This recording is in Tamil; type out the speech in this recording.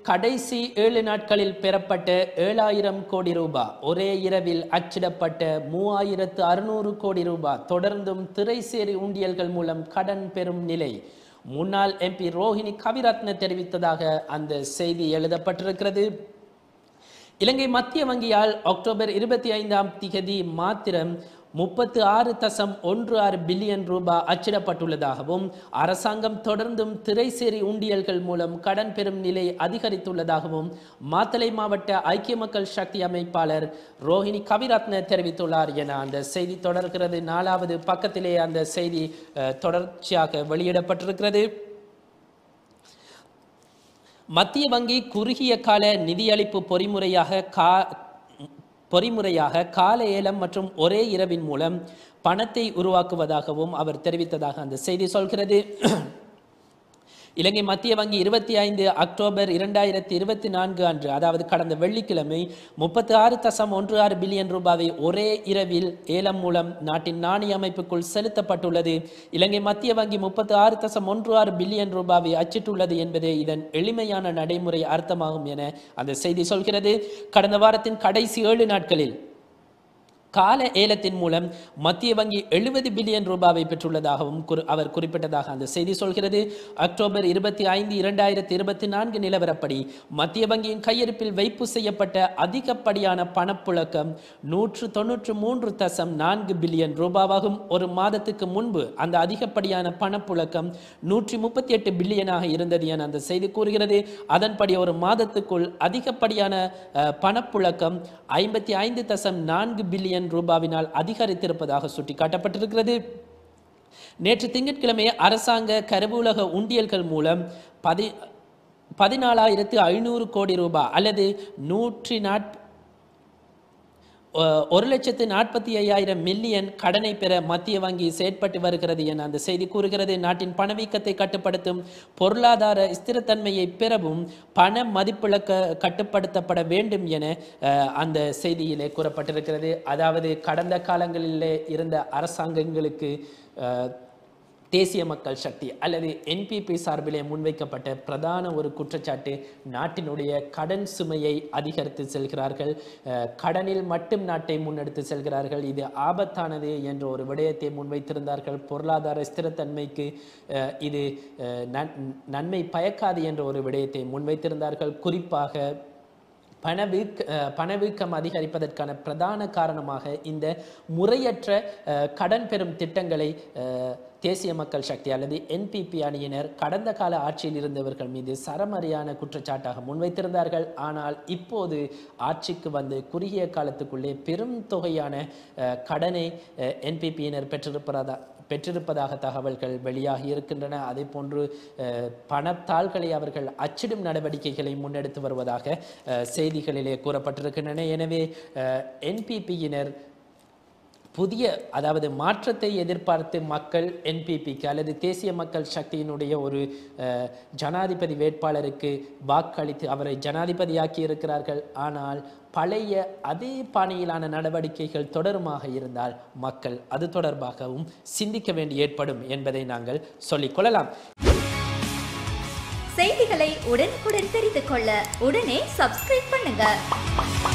கடைசி ஏழு நாட்களில் பெறப்பட்ட ஏழாயிரம் கோடி ரூபாய் ஒரே இரவில் அச்சிடப்பட்ட மூவாயிரத்து அறுநூறு கோடி ரூபாய் தொடர்ந்தும் திரைசேரி உண்டியல்கள் மூலம் கடன் பெறும் நிலை முன்னாள் எம்பி ரோஹிணி கவிரத்ன தெரிவித்ததாக அந்த செய்தி எழுதப்பட்டிருக்கிறது இலங்கை மத்திய வங்கியால் அக்டோபர் இருபத்தி ஐந்தாம் திகதி மாத்திரம் முப்பத்து ஆறு தசம் ஒன்று ஆறு பில்லியன் ரூபாய் அச்சிடப்பட்டுள்ளதாகவும் அரசாங்கம் தொடர்ந்தும் திரைசேரி உண்டியல்கள் மூலம் கடன் பெறும் நிலை அதிகரித்துள்ளதாகவும் மாத்தளை மாவட்ட ஐக்கிய மக்கள் சக்தி அமைப்பாளர் ரோஹிணி கவிரத்ன தெரிவித்துள்ளார் என அந்த செய்தி தொடர்கிறது நாலாவது பக்கத்திலே அந்த செய்தி அஹ், தொடர்ச்சியாக வெளியிடப்பட்டிருக்கிறது மத்திய வங்கி குறுகிய கால நிதியளிப்பு பொறிமுறையாக கா பொறிமுறையாக கால ஏலம் மற்றும் ஒரே இரவின் மூலம் பணத்தை உருவாக்குவதாகவும் அவர் தெரிவித்ததாக அந்த செய்தி சொல்கிறது இலங்கை மத்திய வங்கி இருபத்தி ஐந்து அக்டோபர் இரண்டாயிரத்தி இருபத்தி நான்கு அன்று அதாவது கடந்த வெள்ளிக்கிழமை முப்பத்தி ஆறு தசம் ஒன்று ஆறு பில்லியன் ரூபாவை ஒரே இரவில் ஏலம் மூலம் நாட்டின் நாணய அமைப்புக்குள் செலுத்தப்பட்டுள்ளது இலங்கை மத்திய வங்கி முப்பத்தி ஆறு தசம் ஒன்று ஆறு பில்லியன் ரூபாவை அச்சிட்டுள்ளது என்பதே இதன் எளிமையான நடைமுறை அர்த்தமாகும் என அந்த செய்தி சொல்கிறது கடந்த வாரத்தின் கடைசி ஏழு நாட்களில் கால ஏலத்தின் மூலம் மத்திய வங்கி எழுபது பில்லியன் ரூபாவை பெற்றுள்ளதாகவும் குறி- அவர் குறிப்பிட்டதாக அந்த செய்தி சொல்கிறது அக்டோபர் இருபத்தி ஐந்து இரண்டாயிரத்தி இருபத்தி நான்கு நிலவரப்படி மத்திய வங்கியின் கையிருப்பில் வைப்பு செய்யப்பட்ட அதிகப்படியான பணப்புழக்கம் நூற்று தொன்னூற்று மூன்று தசம் நான்கு பில்லியன் ரூபாவாகும் ஒரு மாதத்துக்கு முன்பு அந்த அதிகப்படியான பணப்புழக்கம் நூற்றி முப்பத்தி எட்டு பில்லியனாக இருந்தது என அந்த செய்தி கூறுகிறது அதன்படி ஒரு மாதத்துக்குள் அதிகப்படியான அஹ், பணப்புழக்கம் ஐம்பத்தி ஐந்து தசம் நான்கு பில்லியன் ரூபாவினால் அதிகரித்திருப்பதாக சுட்டிக்காட்டப்பட்டிருக்கிறது நேற்று திங்கட்கிழமை அரசாங்க கருவூலக உண்டியல்கள் மூலம் பதி பதினாலாயிரத்து ஐநூறு கோடி ரூபாய் அல்லது நூற்றி நாற் அஹ், ஒரு லட்சத்து நாற்பத்தி ஐயாயிரம் மில்லியன் கடனை பெற மத்திய வங்கி செயற்பட்டு வருகிறது என அந்த செய்தி கூறுகிறது நாட்டின் பணவீக்கத்தை கட்டுப்படுத்தும் பொருளாதார ஸ்திரத்தன்மையை பெறவும் பண மதிப்பிழக்க கட்டுப்படுத்தப்பட வேண்டும் என அஹ், அந்த செய்தியிலே கூறப்பட்டிருக்கிறது அதாவது கடந்த காலங்களிலே இருந்த அரசாங்கங்களுக்கு அஹ், தேசிய மக்கள் சக்தி அல்லது என்பிபி சார்பிலே முன்வைக்கப்பட்ட பிரதான ஒரு குற்றச்சாட்டு நாட்டினுடைய கடன் சுமையை அதிகரித்து செல்கிறார்கள் அஹ், கடனில் மட்டும் நாட்டை முன்னெடுத்து செல்கிறார்கள் இது ஆபத்தானது என்ற ஒரு விடயத்தை முன்வைத்திருந்தார்கள் பொருளாதார ஸ்திரத்தன்மைக்கு அஹ், இது அஹ், நன்- நன்மை பயக்காது என்ற ஒரு விடயத்தை முன்வைத்திருந்தார்கள் குறிப்பாக பணவீக்க அஹ், பணவீக்கம் அதிகரிப்பதற்கான பிரதான காரணமாக இந்த முறையற்ற அஹ், கடன் பெறும் திட்டங்களை அஹ், தேசிய மக்கள் சக்தி அல்லது என்பிபி அணியினர் கடந்த கால ஆட்சியில் இருந்தவர்கள் மீது சரமரியான குற்றச்சாட்டாக முன்வைத்திருந்தார்கள் ஆனால் இப்போது ஆட்சிக்கு வந்து குறுகிய காலத்துக்குள்ளே பெரும் தொகையான அஹ், கடனை என்பிபியினர் பெற்றிருப்பதா பெற்றிருப்பதாக தகவல்கள் வெளியாகி இருக்கின்றன அதே போன்று அஹ், பணத்தாள்களை அவர்கள் அச்சிடும் நடவடிக்கைகளை முன்னெடுத்து வருவதாக அஹ், செய்திகளிலே கூறப்பட்டிருக்கின்றன எனவே என்பிபியினர் புதிய அதாவது மாற்றத்தை எதிர்பார்த்து மக்கள் என்பிபிக்கு அல்லது தேசிய மக்கள் சக்தியினுடைய ஒரு அஹ், ஜனாதிபதி வேட்பாளருக்கு வாக்களித்து அவரை ஜனாதிபதியாக்கி இருக்கிறார்கள் ஆனால் பழைய அதே பாணியிலான நடவடிக்கைகள் தொடருமாக இருந்தால் மக்கள் அது தொடர்பாகவும் சிந்திக்க வேண்டி ஏற்படும் என்பதை நாங்கள் சொல்லிக்கொள்ளலாம் செய்திகளை உடனுக்குடன் தெரிந்து கொள்ள உடனே சப்ஸ்கிரைப் பண்ணுங்க